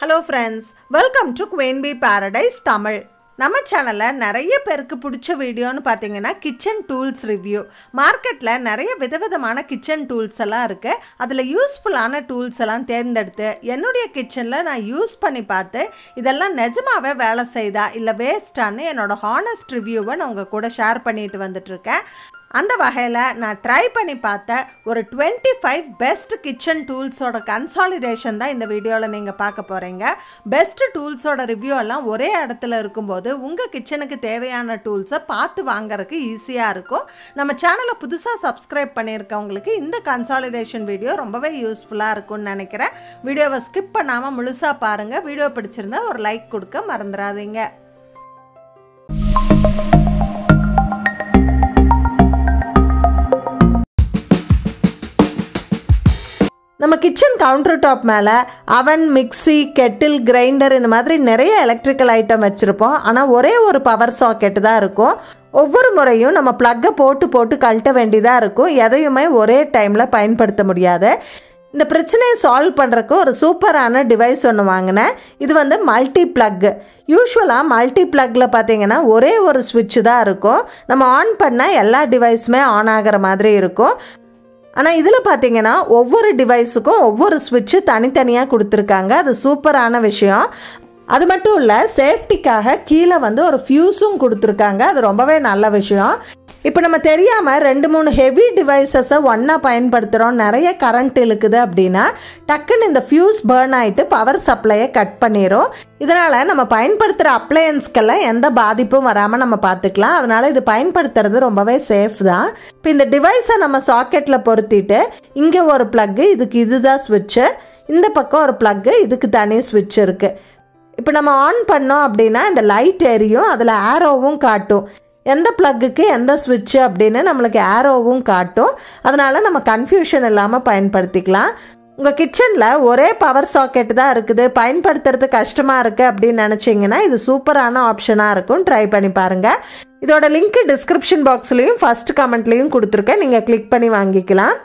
hello friends welcome to Queen B Paradise Tamil நம்ம சேனலில் நிறைய பேருக்கு பிடிச்ச வீடியோன்னு பார்த்தீங்கன்னா கிச்சன் டூல்ஸ் ரிவ்யூ மார்க்கெட்டில் நிறைய விதவிதமான கிச்சன் டூல்ஸ் எல்லாம் இருக்குது அதில் யூஸ்ஃபுல்லான டூல்ஸ் எல்லாம் தேர்ந்தெடுத்து என்னுடைய கிச்சனில் நான் யூஸ் பண்ணி பார்த்து இதெல்லாம் நிஜமாவே வேலை செய்தா இல்லை வேஸ்ட்டான்னு என்னோட ஹானஸ்ட் ரிவ்யூவை நான் உங்கள் கூட ஷேர் பண்ணிட்டு வந்துட்டுருக்கேன் அந்த வகையில் நான் ட்ரை பண்ணி பார்த்த ஒரு டுவெண்ட்டி ஃபைவ் பெஸ்ட் கிச்சன் டூல்ஸோட கன்சாலிடேஷன் தான் இந்த வீடியோவில் நீங்கள் பார்க்க போகிறீங்க பெஸ்ட் டூல்ஸோட ரிவ்யூ எல்லாம் ஒரே இடத்துல இருக்கும்போது உங்கள் கிச்சனுக்கு தேவையான டூல்ஸை பார்த்து வாங்குறதுக்கு ஈஸியாக இருக்கும் நம்ம சேனலை புதுசாக சப்ஸ்கிரைப் பண்ணியிருக்கவங்களுக்கு இந்த கன்சாலிடேஷன் வீடியோ ரொம்பவே யூஸ்ஃபுல்லாக இருக்கும்னு நினைக்கிறேன் வீடியோவை ஸ்கிப் பண்ணாமல் முழுசாக பாருங்கள் வீடியோ பிடிச்சிருந்தா ஒரு லைக் கொடுக்க மறந்துடாதீங்க நம்ம கிச்சன் கவுண்டர் டாப் மேலே அவன் மிக்சி கெட்டில் கிரைண்டர் இந்த மாதிரி நிறைய எலக்ட்ரிக்கல் ஐட்டம் வச்சுருப்போம் ஆனால் ஒரே ஒரு பவர் சாக்கெட்டு தான் இருக்கும் ஒவ்வொரு முறையும் நம்ம ப்ளக்கை போட்டு போட்டு கழட்ட வேண்டியதாக இருக்கும் எதையுமே ஒரே டைமில் பயன்படுத்த முடியாது இந்த பிரச்சனையை சால்வ் பண்ணுறக்கு ஒரு சூப்பரான டிவைஸ் ஒன்று வாங்கினேன் இது வந்து மல்டி ப்ளக்கு யூஸ்வலாக மல்டி ப்ளக்கில் பார்த்தீங்கன்னா ஒரே ஒரு சுவிட்சு தான் இருக்கும் நம்ம ஆன் பண்ணால் எல்லா டிவைஸுமே ஆன் ஆகிற மாதிரி இருக்கும் ஆனால் இதில் பார்த்தீங்கன்னா ஒவ்வொரு டிவைஸுக்கும் ஒவ்வொரு சுவிட்சு தனித்தனியாக கொடுத்துருக்காங்க அது சூப்பரான விஷயம் அது மட்டும் இல்லை சேஃப்டிக்காக கீழே வந்து ஒரு ஃபியூஸும் கொடுத்துருக்காங்க அது ரொம்பவே நல்ல விஷயம் இப்போ நம்ம தெரியாமல் ரெண்டு மூணு ஹெவி டிவைசஸை ஒன்றா பயன்படுத்துகிறோம் நிறைய கரண்ட் இழுக்குது அப்படின்னா டக்குன்னு இந்த ஃபியூஸ் பேர்ன் ஆகிட்டு பவர் சப்ளையை கட் பண்ணிடும் இதனால் நம்ம பயன்படுத்துகிற அப்ளையன்ஸ்க்கெல்லாம் எந்த பாதிப்பும் வராமல் நம்ம பார்த்துக்கலாம் அதனால் இது பயன்படுத்துறது ரொம்பவே சேஃப் தான் இப்போ இந்த டிவைஸை நம்ம சாக்கெட்டில் பொருத்திட்டு இங்கே ஒரு ப்ளக்கு இதுக்கு இதுதான் ஸ்விட்சு இந்த பக்கம் ஒரு ப்ளக்கு இதுக்கு தனி ஸ்விட்ச் இருக்குது இப்போ நம்ம ஆன் பண்ணோம் அப்படின்னா இந்த லைட் எரியும் அதில் ஆரோவும் காட்டும் எந்த ப்ளக்குக்கு எந்த சுவிட்சு அப்படின்னு நம்மளுக்கு ஆரோவும் காட்டும் அதனால் நம்ம கன்ஃபியூஷன் இல்லாமல் பயன்படுத்திக்கலாம் உங்கள் கிச்சனில் ஒரே பவர் சாக்கெட் தான் இருக்குது பயன்படுத்துறது கஷ்டமாக இருக்குது அப்படின்னு நினச்சிங்கன்னா இது சூப்பரான ஆப்ஷனாக இருக்கும் ட்ரை பண்ணி பாருங்கள் இதோட லிங்க் டிஸ்கிரிப்ஷன் பாக்ஸ்லேயும் ஃபஸ்ட் கமெண்ட்லேயும் கொடுத்துருக்கேன் நீங்கள் கிளிக் பண்ணி வாங்கிக்கலாம்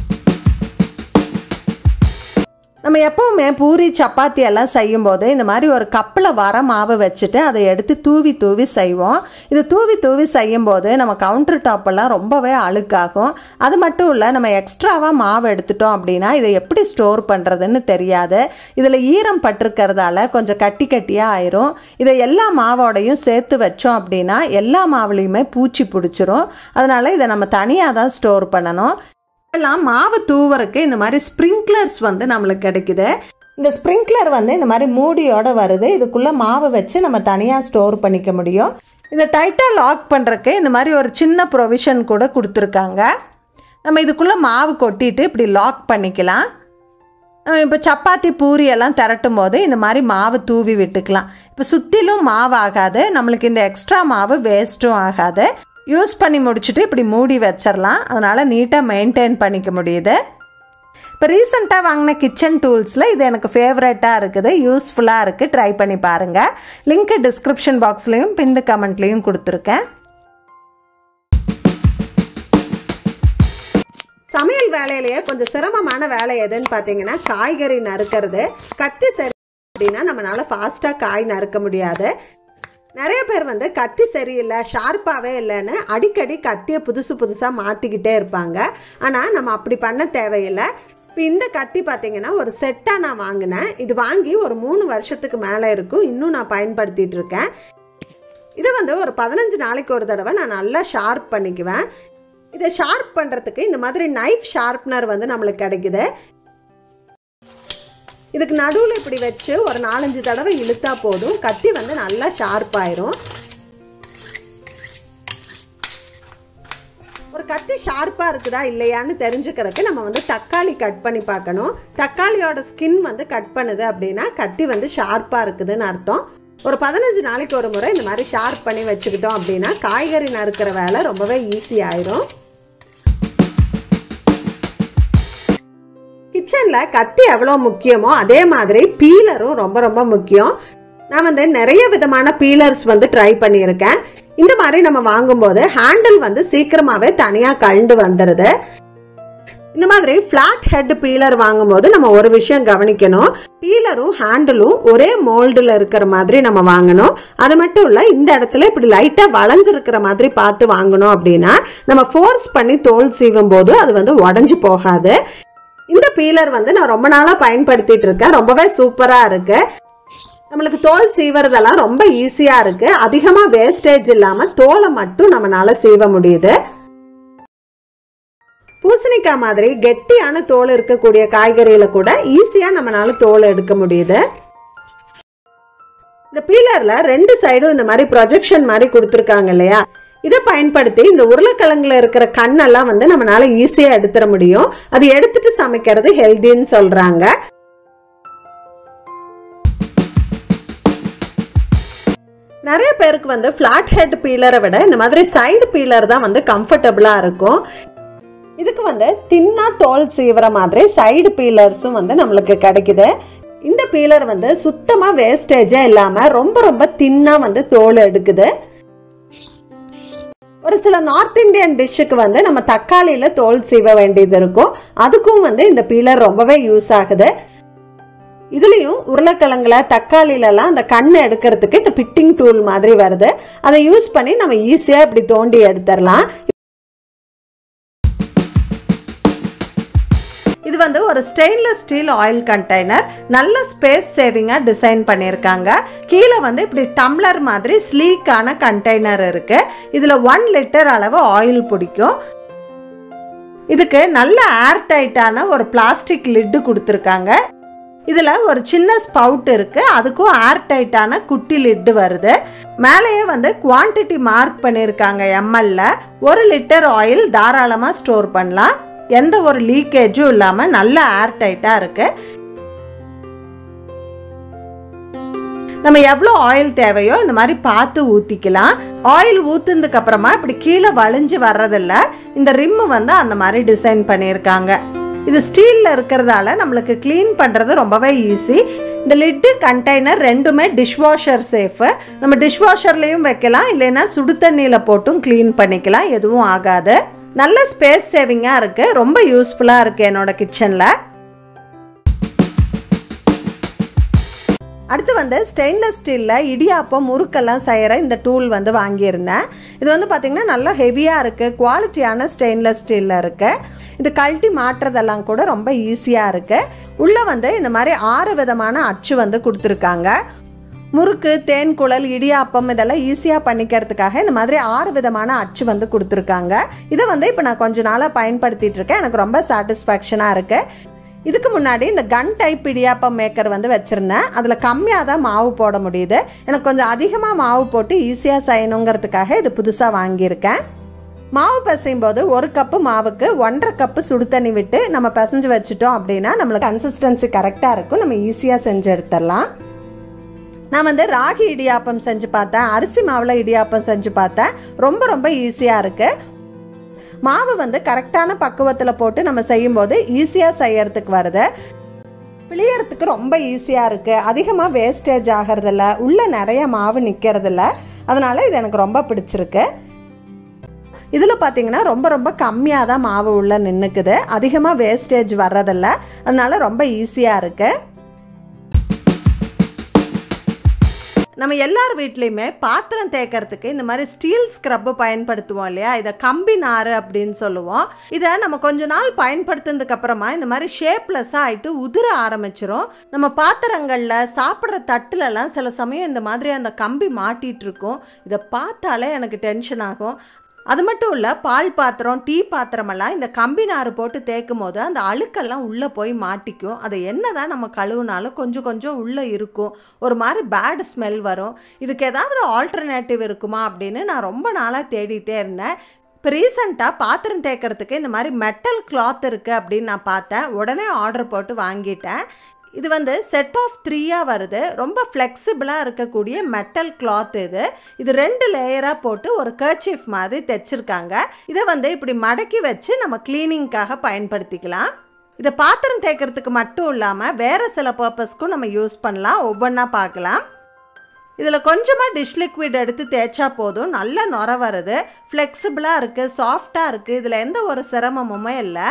நம்ம எப்போவுமே பூரி சப்பாத்தி எல்லாம் செய்யும்போது இந்த மாதிரி ஒரு கப்பில் வர மாவு வச்சுட்டு அதை எடுத்து தூவி தூவி செய்வோம் இது தூவி தூவி செய்யும்போது நம்ம கவுண்டர் டாப்பெல்லாம் ரொம்பவே அழுக்காகும் அது மட்டும் இல்லை நம்ம எக்ஸ்ட்ராவாக மாவு எடுத்துட்டோம் அப்படின்னா இதை எப்படி ஸ்டோர் பண்ணுறதுன்னு தெரியாது இதில் ஈரம் பட்டிருக்கிறதால கொஞ்சம் கட்டி கட்டியாக ஆயிரும் இதை எல்லா மாவோடையும் சேர்த்து வச்சோம் அப்படின்னா எல்லா மாவுலேயுமே பூச்சி பிடிச்சிரும் அதனால் இதை நம்ம தனியாக தான் ஸ்டோர் பண்ணணும் எல்லாம் மாவு தூவறக்கு இந்த மாதிரி ஸ்ப்ரிங்க்லர்ஸ் வந்து நம்மளுக்கு கிடைக்குது இந்த ஸ்ப்ரிங்க்லர் வந்து இந்த மாதிரி மூடியோட வருது இதுக்குள்ளே மாவு வச்சு நம்ம தனியாக ஸ்டோர் பண்ணிக்க முடியும் இதை டைட்டாக லாக் பண்ணுறக்கு இந்த மாதிரி ஒரு சின்ன ப்ரொவிஷன் கூட கொடுத்துருக்காங்க நம்ம இதுக்குள்ளே மாவு கொட்டிட்டு இப்படி லாக் பண்ணிக்கலாம் நம்ம இப்போ சப்பாத்தி பூரி எல்லாம் திரட்டும் போது இந்த மாதிரி மாவு தூவி விட்டுக்கலாம் இப்போ சுற்றிலும் மாவு ஆகாது நம்மளுக்கு இந்த எக்ஸ்ட்ரா மாவு வேஸ்ட்டும் ஆகாது யூஸ் பண்ணி முடிச்சுட்டு இப்படி மூடி வச்சிடலாம் அதனால் நீட்டாக மெயின்டைன் பண்ணிக்க முடியுது இப்போ ரீசெண்டாக வாங்கின கிச்சன் டூல்ஸில் இது எனக்கு ஃபேவரட்டாக இருக்குது யூஸ்ஃபுல்லாக இருக்குது ட்ரை பண்ணி பாருங்கள் லிங்க்கு டிஸ்கிரிப்ஷன் பாக்ஸ்லேயும் பின்னு கமெண்ட்லேயும் கொடுத்துருக்கேன் சமையல் வேலையிலேயே கொஞ்சம் சிரமமான வேலை எதுன்னு பார்த்தீங்கன்னா காய்கறி நறுக்கிறது கத்தி சரி அப்படின்னா நம்மளால ஃபாஸ்ட்டாக காய் நறுக்க முடியாது நிறைய பேர் வந்து கத்தி சரியில்லை ஷார்ப்பாகவே இல்லைன்னு அடிக்கடி கத்தியை புதுசு புதுசாக மாற்றிக்கிட்டே இருப்பாங்க ஆனால் நம்ம அப்படி பண்ண தேவையில்லை இப்போ இந்த கத்தி பார்த்தீங்கன்னா ஒரு செட்டாக நான் வாங்கினேன் இது வாங்கி ஒரு மூணு வருஷத்துக்கு மேலே இருக்கும் இன்னும் நான் பயன்படுத்திகிட்டு இருக்கேன் இது வந்து ஒரு பதினஞ்சு நாளைக்கு ஒரு தடவை நான் நல்லா ஷார்ப் பண்ணிக்குவேன் இதை ஷார்ப் பண்ணுறதுக்கு இந்த மாதிரி நைஃப் ஷார்ப்னர் வந்து நம்மளுக்கு கிடைக்குது இதுக்கு நடுவில் இப்படி வச்சு ஒரு நாலஞ்சு தடவை இழுத்தா போதும் கத்தி வந்து நல்லா ஷார்ப் ஆயிரும் ஒரு கத்தி ஷார்ப்பாக இருக்குதா இல்லையான்னு தெரிஞ்சுக்கிறதுக்கு நம்ம வந்து தக்காளி கட் பண்ணி பார்க்கணும் தக்காளியோட ஸ்கின் வந்து கட் பண்ணுது அப்படின்னா கத்தி வந்து ஷார்ப்பாக இருக்குதுன்னு அர்த்தம் ஒரு பதினஞ்சு நாளைக்கு ஒரு முறை இந்த மாதிரி ஷார்ப் பண்ணி வச்சுக்கிட்டோம் அப்படின்னா காய்கறி நறுக்கிற வேலை ரொம்பவே ஈஸி ஆயிரும் கிச்சனில் கத்தி எவ்வளோ முக்கியமோ அதே மாதிரி பீலரும் ரொம்ப ரொம்ப முக்கியம் நான் வந்து நிறைய விதமான பீலர்ஸ் வந்து ட்ரை பண்ணியிருக்கேன் இந்த மாதிரி நம்ம வாங்கும்போது ஹேண்டில் வந்து சீக்கிரமாகவே தனியாக கழண்டு வந்துடுது இந்த மாதிரி ஃப்ளாட் ஹெட் பீலர் வாங்கும்போது நம்ம ஒரு விஷயம் கவனிக்கணும் பீலரும் ஹேண்டிலும் ஒரே மோல்டில் இருக்கிற மாதிரி நம்ம வாங்கணும் அது மட்டும் இல்லை இந்த இடத்துல இப்படி லைட்டாக வளைஞ்சிருக்கிற மாதிரி பார்த்து வாங்கணும் அப்படின்னா நம்ம ஃபோர்ஸ் பண்ணி தோல் சீவும் போது அது வந்து உடஞ்சி போகாது இந்த பீலர் வந்து நான் ரொம்ப நாளாக பயன்படுத்திட்டு இருக்கேன் ரொம்பவே சூப்பராக இருக்கு நம்மளுக்கு தோல் சீவறதெல்லாம் ரொம்ப ஈஸியாக இருக்கு அதிகமாக வேஸ்டேஜ் இல்லாமல் தோலை மட்டும் நம்மளால சீவ முடியுது பூசணிக்காய் மாதிரி கெட்டியான தோல் இருக்கக்கூடிய காய்கறியில கூட ஈஸியா நம்மளால தோல் எடுக்க முடியுது இந்த பீலர்ல ரெண்டு சைடும் இந்த மாதிரி ப்ரொஜெக்ஷன் மாதிரி கொடுத்துருக்காங்க இல்லையா இதை பயன்படுத்தி இந்த உருளைக்கிழங்குல இருக்கிற கண்ணெல்லாம் வந்து நம்மளால ஈஸியா எடுத்துட முடியும் அது எடுத்துட்டு சமைக்கிறது ஹெல்தின்னு சொல்றாங்க நிறைய பேருக்கு வந்து ஃப்ளாட் ஹெட் பீலரை விட இந்த மாதிரி சைடு பீலர் தான் வந்து கம்ஃபர்டபுளாக இருக்கும் இதுக்கு வந்து தின்னா தோல் சீவுற மாதிரி சைடு பீலர்ஸும் வந்து நம்மளுக்கு கிடைக்குது இந்த பீலர் வந்து சுத்தமாக வேஸ்டேஜே இல்லாமல் ரொம்ப ரொம்ப தின்னாக வந்து தோல் எடுக்குது ஒரு சில நார்த் இந்தியன் டிஷ்ஷுக்கு வந்து நம்ம தக்காளியில் தோல் சீவ வேண்டியது இருக்கும் அதுக்கும் வந்து இந்த பீலர் ரொம்பவே யூஸ் ஆகுது இதுலேயும் உருளைக்கிழங்குல தக்காளிலலாம் அந்த கண் எடுக்கிறதுக்கு இந்த பிட்டிங் டூல் மாதிரி வருது அதை யூஸ் பண்ணி நம்ம ஈஸியாக இப்படி தோண்டி எடுத்துடலாம் இது வந்து ஒரு ஸ்டெயின்லெஸ் ஸ்டீல் ஆயில் கண்டெய்னர் நல்ல ஸ்பேஸ் சேவிங்காக டிசைன் பண்ணியிருக்காங்க கீழே வந்து இப்படி டம்ளர் மாதிரி ஸ்லீக்கான கண்டெய்னர் இருக்கு இதில் ஒன் லிட்டர் அளவு ஆயில் பிடிக்கும் இதுக்கு நல்ல ஏர் டைட்டான ஒரு பிளாஸ்டிக் லிட்டு கொடுத்துருக்காங்க இதில் ஒரு சின்ன ஸ்பவுட் இருக்குது அதுக்கும் ஏர் டைட்டான குட்டி லிட்டு வருது மேலேயே வந்து குவான்டிட்டி மார்க் பண்ணியிருக்காங்க எம்எல்ல ஒரு லிட்டர் ஆயில் தாராளமாக ஸ்டோர் பண்ணலாம் எந்த ஒரு லீக்கேஜும் இல்லாமல் நல்ல ஏர் டைட்டாக இருக்குது நம்ம எவ்வளோ ஆயில் தேவையோ இந்த மாதிரி பார்த்து ஊற்றிக்கலாம் ஆயில் ஊற்றுனதுக்கு அப்புறமா இப்படி கீழே வளைஞ்சு வர்றதில்ல இந்த ரிம்மு வந்து அந்த மாதிரி டிசைன் பண்ணியிருக்காங்க இது ஸ்டீலில் இருக்கிறதால நம்மளுக்கு க்ளீன் பண்ணுறது ரொம்பவே ஈஸி இந்த லிட்டு கண்டெய்னர் ரெண்டுமே டிஷ்வாஷர் சேஃபு நம்ம டிஷ்வாஷர்லேயும் வைக்கலாம் இல்லைன்னா சுடு தண்ணியில் போட்டும் க்ளீன் பண்ணிக்கலாம் எதுவும் ஆகாது நல்ல ஸ்பேஸ் சேவிங்காக இருக்குது ரொம்ப யூஸ்ஃபுல்லாக இருக்குது என்னோட கிச்சனில் அடுத்து வந்து ஸ்டெயின்லெஸ் ஸ்டீலில் இடியாப்பம் முறுக்கெல்லாம் செய்கிற இந்த டூல் வந்து வாங்கியிருந்தேன் இது வந்து பார்த்திங்கன்னா நல்லா ஹெவியாக இருக்குது குவாலிட்டியான ஸ்டெயின்லெஸ் ஸ்டீலில் இருக்குது இது கழட்டி மாட்டுறதெல்லாம் கூட ரொம்ப ஈஸியாக இருக்குது உள்ளே வந்து இந்த மாதிரி ஆறு விதமான அச்சு வந்து கொடுத்துருக்காங்க முறுக்கு தேன் குழல் இடியாப்பம் இதெல்லாம் ஈஸியாக பண்ணிக்கிறதுக்காக இந்த மாதிரி ஆறு விதமான அச்சு வந்து கொடுத்துருக்காங்க இதை வந்து இப்போ நான் கொஞ்ச நாளாக பயன்படுத்திட்டு இருக்கேன் எனக்கு ரொம்ப சாட்டிஸ்ஃபேக்ஷனாக இருக்குது இதுக்கு முன்னாடி இந்த கன் டைப் இடியாப்பம் மேக்கர் வந்து வச்சுருந்தேன் அதில் கம்மியாக தான் மாவு போட முடியுது எனக்கு கொஞ்சம் அதிகமாக மாவு போட்டு ஈஸியாக செய்யணுங்கிறதுக்காக இது புதுசாக வாங்கியிருக்கேன் மாவு பிசையும் போது ஒரு கப்பு மாவுக்கு ஒன்றரை கப்பு சுடு தண்ணி விட்டு நம்ம பிசைஞ்சு வச்சுட்டோம் அப்படின்னா நம்மளுக்கு கன்சிஸ்டன்சி கரெக்டாக இருக்கும் நம்ம ஈஸியாக செஞ்சு எடுத்துடலாம் நான் வந்து ராகி இடியாப்பம் செஞ்சு பார்த்தேன் அரிசி மாவில் இடியாப்பம் செஞ்சு பார்த்தேன் ரொம்ப ரொம்ப ஈஸியாக இருக்குது மாவு வந்து கரெக்டான பக்குவத்தில் போட்டு நம்ம செய்யும்போது ஈஸியாக செய்யறதுக்கு வருது பிழியறதுக்கு ரொம்ப ஈஸியாக இருக்குது அதிகமாக வேஸ்டேஜ் ஆகிறதில்ல உள்ளே நிறைய மாவு நிற்கிறதில்ல அதனால் இது எனக்கு ரொம்ப பிடிச்சிருக்கு இதில் பார்த்தீங்கன்னா ரொம்ப ரொம்ப கம்மியாக தான் மாவு உள்ளே நின்றுக்குது அதிகமாக வேஸ்டேஜ் வர்றதில்ல அதனால ரொம்ப ஈஸியாக இருக்குது நம்ம எல்லார் வீட்லேயுமே பாத்திரம் தேய்க்கிறதுக்கு இந்த மாதிரி ஸ்டீல் ஸ்க்ரப்பு பயன்படுத்துவோம் இல்லையா இதை கம்பி நார் அப்படின்னு சொல்லுவோம் இதை நம்ம கொஞ்ச நாள் பயன்படுத்தினதுக்கு அப்புறமா இந்த மாதிரி ஷேப்லெஸ்ஸாக ஆகிட்டு உதிர ஆரம்பிச்சிரும் நம்ம பாத்திரங்களில் சாப்பிட்ற தட்டுலலாம் சில சமயம் இந்த மாதிரி அந்த கம்பி மாட்டிகிட்டு இருக்கும் இதை பார்த்தாலே எனக்கு டென்ஷன் ஆகும் அது மட்டும் இல்லை பால் பாத்திரம் டீ பாத்திரமெல்லாம் இந்த கம்பி நார் போட்டு தேய்க்கும் போது அந்த அழுக்கெல்லாம் உள்ளே போய் மாட்டிக்கும் அதை என்ன தான் நம்ம கழுவுனாலும் கொஞ்சம் கொஞ்சம் உள்ளே இருக்கும் ஒரு மாதிரி பேட் ஸ்மெல் வரும் இதுக்கு ஏதாவது ஆல்டர்னேட்டிவ் இருக்குமா அப்படின்னு நான் ரொம்ப நாளாக தேடிட்டே இருந்தேன் இப்போ ரீசண்டாக பாத்திரம் தேய்க்கிறதுக்கு இந்த மாதிரி மெட்டல் கிளாத் இருக்குது அப்படின்னு நான் பார்த்தேன் உடனே ஆர்டர் போட்டு வாங்கிட்டேன் இது வந்து செட் ஆஃப் த்ரீயாக வருது ரொம்ப ஃப்ளெக்சிபிளாக இருக்கக்கூடிய மெட்டல் கிளாத் இது இது ரெண்டு லேயராக போட்டு ஒரு கர்ச்சீஃப் மாதிரி தைச்சிருக்காங்க இதை வந்து இப்படி மடக்கி வச்சு நம்ம க்ளீனிங்காக பயன்படுத்திக்கலாம் இதை பாத்திரம் தேய்க்கிறதுக்கு மட்டும் இல்லாமல் வேறு சில பர்பஸ்க்கும் நம்ம யூஸ் பண்ணலாம் ஒவ்வொன்றா பார்க்கலாம் இதில் கொஞ்சமாக டிஷ் லிக்விட் எடுத்து தேய்ச்சா போதும் நல்ல நுர வருது ஃப்ளெக்சிபிளாக இருக்குது சாஃப்டாக இருக்குது இதில் எந்த ஒரு சிரமமுமே இல்லை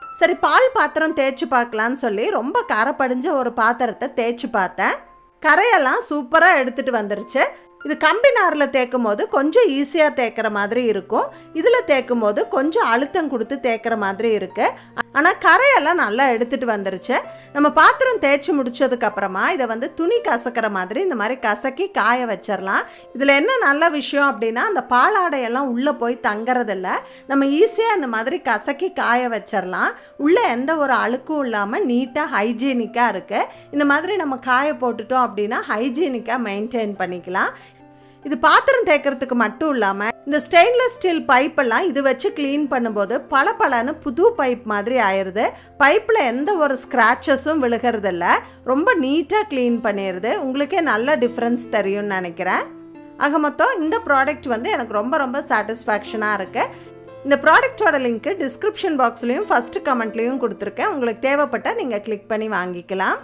சரி பால் பாத்திரம் தேய்ச்சி பார்க்கலான்னு சொல்லி ரொம்ப கரை படிஞ்ச ஒரு பாத்திரத்தை தேய்ச்சி பார்த்தேன் கரையெல்லாம் சூப்பராக எடுத்துகிட்டு வந்துருச்சு இது கம்பி நாரில் தேய்க்கும் போது கொஞ்சம் ஈஸியாக தேய்க்கிற மாதிரி இருக்கும் இதில் தேய்க்கும் போது கொஞ்சம் அழுத்தம் கொடுத்து தேய்க்கிற மாதிரி இருக்குது ஆனால் கரையெல்லாம் நல்லா எடுத்துகிட்டு வந்துருச்சு நம்ம பாத்திரம் தேய்ச்சி முடிச்சதுக்கப்புறமா இதை வந்து துணி கசக்கிற மாதிரி இந்த மாதிரி கசக்கி காய வச்சிடலாம் இதில் என்ன நல்ல விஷயம் அப்படின்னா அந்த பாலாடையெல்லாம் உள்ளே போய் தங்கறதில்ல நம்ம ஈஸியாக இந்த மாதிரி கசக்கி காய வச்சிடலாம் உள்ளே எந்த ஒரு அழுக்கும் இல்லாமல் நீட்டாக ஹைஜீனிக்காக இருக்குது இந்த மாதிரி நம்ம காய போட்டுட்டோம் அப்படின்னா ஹைஜீனிக்காக மெயின்டைன் பண்ணிக்கலாம் இது பாத்திரம் தேய்க்கிறதுக்கு மட்டும் இல்லாமல் இந்த ஸ்டெயின்லெஸ் ஸ்டீல் பைப்பெல்லாம் இது வச்சு க்ளீன் பண்ணும்போது பல பலன்னு புது பைப் மாதிரி ஆயிடுது பைப்பில் எந்த ஒரு ஸ்க்ராச்சஸும் விழுகிறதில்ல ரொம்ப நீட்டாக க்ளீன் பண்ணிடுது உங்களுக்கே நல்ல டிஃப்ரென்ஸ் தெரியும்னு நினைக்கிறேன் ஆக மொத்தம் இந்த ப்ராடக்ட் வந்து எனக்கு ரொம்ப ரொம்ப சாட்டிஸ்ஃபேக்ஷனாக இருக்குது இந்த ப்ராடக்டோட லிங்க்கு டிஸ்கிரிப்ஷன் பாக்ஸ்லேயும் ஃபஸ்ட்டு கமெண்ட்லேயும் கொடுத்துருக்கேன் உங்களுக்கு தேவைப்பட்டால் நீங்கள் கிளிக் பண்ணி வாங்கிக்கலாம்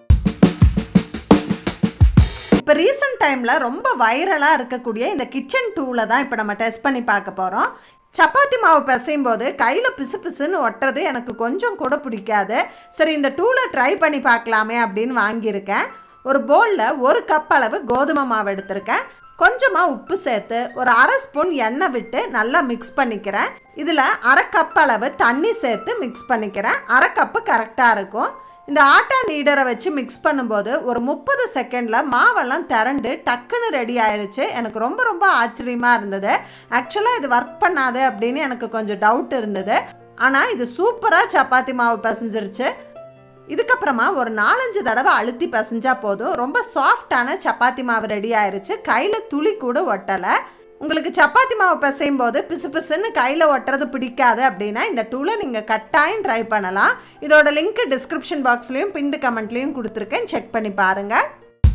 இப்போ ரீசெண்ட் டைமில் ரொம்ப வைரலாக இருக்கக்கூடிய இந்த கிச்சன் டூலை தான் இப்போ நம்ம டெஸ்ட் பண்ணி பார்க்க போகிறோம் சப்பாத்தி மாவு பிசையும் போது கையில் பிசு பிசுன்னு ஒட்டுறது எனக்கு கொஞ்சம் கூட பிடிக்காது சரி இந்த டூலை ட்ரை பண்ணி பார்க்கலாமே அப்படின்னு வாங்கியிருக்கேன் ஒரு பவுலில் ஒரு கப் அளவு கோதுமை மாவு எடுத்திருக்கேன் கொஞ்சமாக உப்பு சேர்த்து ஒரு அரை ஸ்பூன் எண்ணெய் விட்டு நல்லா மிக்ஸ் பண்ணிக்கிறேன் இதில் அரை கப் அளவு தண்ணி சேர்த்து மிக்ஸ் பண்ணிக்கிறேன் அரை கப்பு கரெக்டாக இருக்கும் இந்த ஆட்டா நீடரை வச்சு மிக்ஸ் பண்ணும்போது ஒரு முப்பது செகண்டில் மாவெல்லாம் திரண்டு டக்குன்னு ரெடி ஆயிருச்சு எனக்கு ரொம்ப ரொம்ப ஆச்சரியமாக இருந்தது ஆக்சுவலாக இது ஒர்க் பண்ணாது அப்படின்னு எனக்கு கொஞ்சம் டவுட் இருந்தது ஆனால் இது சூப்பராக சப்பாத்தி மாவு பிசைஞ்சிருச்சு இதுக்கப்புறமா ஒரு நாலஞ்சு தடவை அழுத்தி பசைஞ்சா போதும் ரொம்ப சாஃப்டான சப்பாத்தி மாவு ரெடி ஆயிருச்சு கையில் துளி கூட ஒட்டலை உங்களுக்கு சப்பாத்தி மாவு பிசையும் போது பிசு பிசுன்னு கையில் ஒட்டுறது பிடிக்காது அப்படின்னா இந்த டூலை நீங்கள் கட்டாயம் ட்ரை பண்ணலாம் இதோட லிங்க் டிஸ்கிரிப்ஷன் பாக்ஸ்லேயும் பிண்டு கமெண்ட்லேயும் கொடுத்துருக்கேன் செக் பண்ணி பாருங்கள்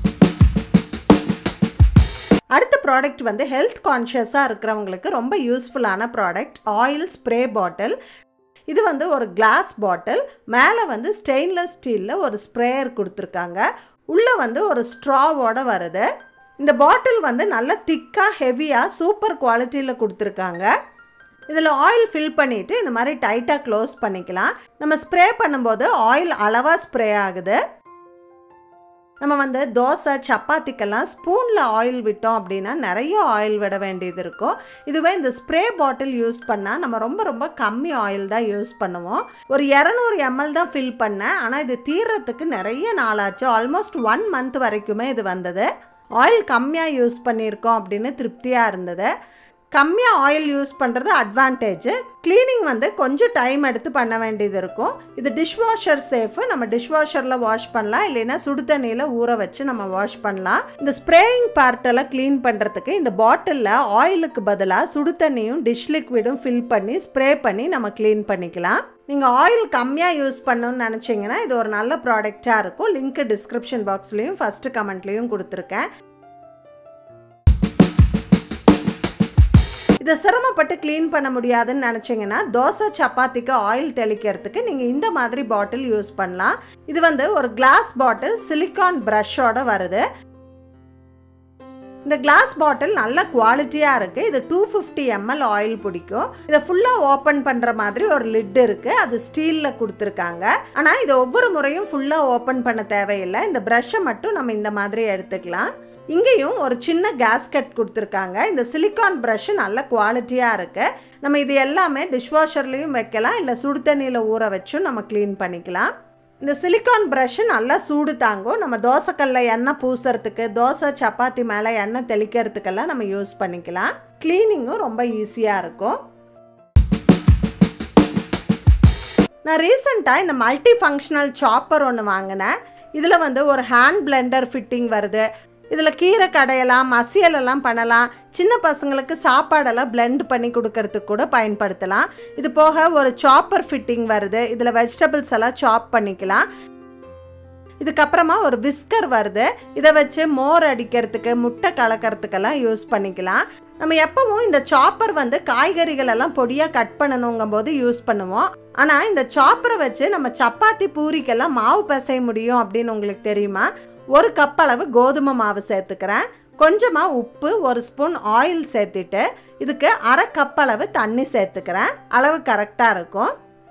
அடுத்த ப்ராடக்ட் வந்து ஹெல்த் கான்ஷியஸாக இருக்கிறவங்களுக்கு ரொம்ப யூஸ்ஃபுல்லான ப்ராடக்ட் ஆயில் ஸ்ப்ரே பாட்டில் இது வந்து ஒரு கிளாஸ் பாட்டில் மேலே வந்து ஸ்டெயின்லெஸ் ஸ்டீலில் ஒரு ஸ்ப்ரேயர் கொடுத்துருக்காங்க உள்ளே வந்து ஒரு ஸ்ட்ராவோட வருது இந்த பாட்டில் வந்து நல்ல திக்காக ஹெவியாக சூப்பர் குவாலிட்டியில் கொடுத்துருக்காங்க இதில் ஆயில் ஃபில் பண்ணிவிட்டு இந்த மாதிரி டைட்டாக க்ளோஸ் பண்ணிக்கலாம் நம்ம ஸ்ப்ரே பண்ணும்போது ஆயில் அளவாக ஸ்ப்ரே ஆகுது நம்ம வந்து தோசை சப்பாத்திக்கெல்லாம் ஸ்பூனில் ஆயில் விட்டோம் அப்படின்னா நிறைய ஆயில் விட வேண்டியது இருக்கும் இதுவே இந்த ஸ்ப்ரே பாட்டில் யூஸ் பண்ணால் நம்ம ரொம்ப ரொம்ப கம்மி ஆயில் தான் யூஸ் பண்ணுவோம் ஒரு இரநூறு எம்எல் தான் ஃபில் பண்ணேன் ஆனால் இது தீர்றதுக்கு நிறைய நாளாச்சு ஆல்மோஸ்ட் ஒன் மந்த் வரைக்குமே இது வந்தது ஆயில் கம்மியாக யூஸ் பண்ணியிருக்கோம் அப்படின்னு திருப்தியாக இருந்தது கம்மியாக ஆயில் யூஸ் பண்ணுறது அட்வான்டேஜ் க்ளீனிங் வந்து கொஞ்சம் டைம் எடுத்து பண்ண வேண்டியது இருக்கும் இது டிஷ்வாஷர் சேஃபு நம்ம டிஷ்வாஷரில் வாஷ் பண்ணலாம் இல்லைன்னா சுடு தண்ணியில் ஊற வச்சு நம்ம வாஷ் பண்ணலாம் இந்த ஸ்ப்ரேயிங் பார்ட்டெல்லாம் க்ளீன் பண்ணுறதுக்கு இந்த பாட்டிலில் ஆயிலுக்கு பதிலாக சுடு தண்ணியும் டிஷ் லிக்விடும் ஃபில் பண்ணி ஸ்ப்ரே பண்ணி நம்ம க்ளீன் பண்ணிக்கலாம் நீங்கள் ஆயில் கம்மியாக யூஸ் பண்ணணும்னு நினச்சிங்கன்னா இது ஒரு நல்ல ப்ராடக்டாக இருக்கும் லிங்க் டிஸ்கிரிப்ஷன் பாக்ஸ்லேயும் ஃபஸ்ட்டு கமெண்ட்லேயும் கொடுத்துருக்கேன் இதை சிரமப்பட்டு க்ளீன் பண்ண முடியாதுன்னு நினச்சிங்கன்னா தோசை சப்பாத்திக்கு ஆயில் தெளிக்கிறதுக்கு நீங்கள் இந்த மாதிரி பாட்டில் யூஸ் பண்ணலாம் இது வந்து ஒரு கிளாஸ் பாட்டில் சிலிக்கான் ப்ரஷோட வருது இந்த கிளாஸ் பாட்டில் நல்ல குவாலிட்டியாக இருக்குது இது டூ ஃபிஃப்டி எம்எல் ஆயில் பிடிக்கும் இதை ஃபுல்லாக ஓப்பன் பண்ணுற மாதிரி ஒரு லிட் இருக்குது அது ஸ்டீலில் கொடுத்துருக்காங்க ஆனால் இது ஒவ்வொரு முறையும் ஃபுல்லாக ஓப்பன் பண்ண தேவையில்லை இந்த ப்ரஷ்ஷை மட்டும் நம்ம இந்த மாதிரி எடுத்துக்கலாம் இங்கேயும் ஒரு சின்ன கேஸ்கட் கொடுத்துருக்காங்க இந்த சிலிக்கான் ப்ரஷ்ஷு நல்ல குவாலிட்டியாக இருக்குது நம்ம இது எல்லாமே டிஷ்வாஷர்லேயும் வைக்கலாம் இல்லை சுடு தண்ணியில் ஊற வச்சும் நம்ம க்ளீன் பண்ணிக்கலாம் இந்த சிலிக்கான் ப்ரஷ்ஷு நல்லா சூடு தாங்கும் நம்ம தோசைக்கல்ல எண்ணெய் பூசுறதுக்கு தோசை சப்பாத்தி மேலே எண்ணெய் தெளிக்கிறதுக்கெல்லாம் நம்ம யூஸ் பண்ணிக்கலாம் க்ளீனிங்கும் ரொம்ப ஈஸியாக இருக்கும் நான் ரீசெண்டாக இந்த மல்டி ஃபங்க்ஷனல் சாப்பர் ஒன்று வாங்கினேன் இதில் வந்து ஒரு ஹேண்ட் பிளெண்டர் ஃபிட்டிங் வருது இதில் கீரை கடையலாம் மசியலெல்லாம் பண்ணலாம் சின்ன பசங்களுக்கு சாப்பாடெல்லாம் பிளெண்ட் பண்ணி கொடுக்கறதுக்கு கூட பயன்படுத்தலாம் இது போக ஒரு சாப்பர் ஃபிட்டிங் வருது இதில் வெஜிடபிள்ஸ் எல்லாம் சாப் பண்ணிக்கலாம் இதுக்கப்புறமா ஒரு விஸ்கர் வருது இதை வச்சு மோர் அடிக்கிறதுக்கு முட்டை கலக்கிறதுக்கெல்லாம் யூஸ் பண்ணிக்கலாம் நம்ம எப்பவும் இந்த சாப்பர் வந்து காய்கறிகள் எல்லாம் பொடியாக கட் பண்ணணுங்கும் போது யூஸ் பண்ணுவோம் ஆனால் இந்த சாப்பரை வச்சு நம்ம சப்பாத்தி பூரிக்கெல்லாம் மாவு பிசைய முடியும் அப்படின்னு உங்களுக்கு தெரியுமா ஒரு கப் அளவு கோதுமை மாவு சேர்த்துக்கிறேன் கொஞ்சமாக உப்பு ஒரு ஸ்பூன் ஆயில் சேர்த்துட்டு இதுக்கு அரை கப் அளவு தண்ணி சேர்த்துக்கிறேன் அளவு கரெக்டாக இருக்கும்